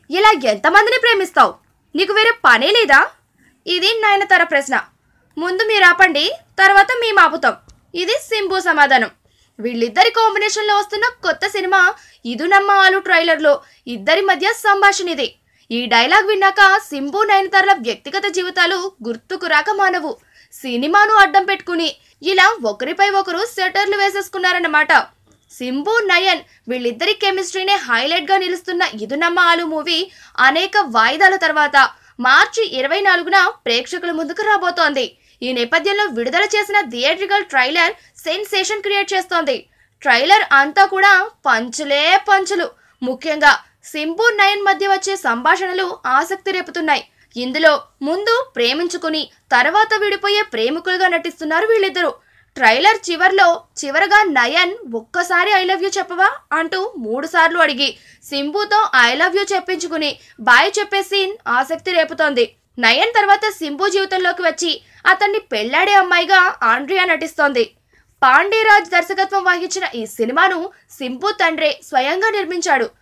ఇలా ఎంతమందిని ప్రేమిస్తావు నీకు వేరే పనే లేదా ఇది నయనతార ప్రశ్న ముందు మీరు ఆపండి తర్వాత మేము ఆపుతాం ఇది సింబు సమాధానం వీళ్ళిద్దరి కాంబినేషన్లో వస్తున్న కొత్త సినిమా ఇదు నమ్మ ఆలు ట్రైలర్లో ఇద్దరి మధ్య సంభాషణ ఇది ఈ డైలాగ్ విన్నాక సింబు నయనతారల వ్యక్తిగత జీవితాలు గుర్తుకు రాక మానవు సినిమాను అడ్డం పెట్టుకుని ఇలా ఒకరిపై ఒకరు సెటర్లు వేసేసుకున్నారన్నమాట సింబు నయన్ వీళ్ళిద్దరి కెమిస్ట్రీనే హైలైట్ గా నిలుస్తున్న ఇదు నమ్మ ఆలు మూవీ అనేక వాయిదాల తర్వాత మార్చి ఇరవై నాలుగున ప్రేక్షకుల ముందుకు రాబోతోంది ఈ నేపథ్యంలో విడుదల చేసిన థియేట్రికల్ ట్రైలర్ సెన్సేషన్ క్రియేట్ చేస్తోంది ట్రైలర్ అంతా కూడా పంచులే పంచులు ముఖ్యంగా సింబు నయన్ మధ్య వచ్చే సంభాషణలు ఆసక్తి రేపుతున్నాయి ఇందులో ముందు ప్రేమించుకుని తర్వాత విడిపోయే ప్రేమికులుగా నటిస్తున్నారు వీళ్ళిద్దరూ ట్రైలర్ చివర్లో చివరగా నయన్ ఒక్కసారి ఐ లవ్ యూ చెప్పవా అంటూ మూడు సార్లు అడిగి సింబుతో ఐ లవ్ యూ చెప్పించుకుని బాయ్ చెప్పే సీన్ ఆసక్తి రేపుతోంది నయన్ తర్వాత సింబు జీవితంలోకి వచ్చి అతన్ని పెళ్లాడే అమ్మాయిగా ఆండ్రియా నటిస్తోంది పాండేరాజ్ దర్శకత్వం వహించిన ఈ సినిమాను సింబు తండ్రే స్వయంగా నిర్మించాడు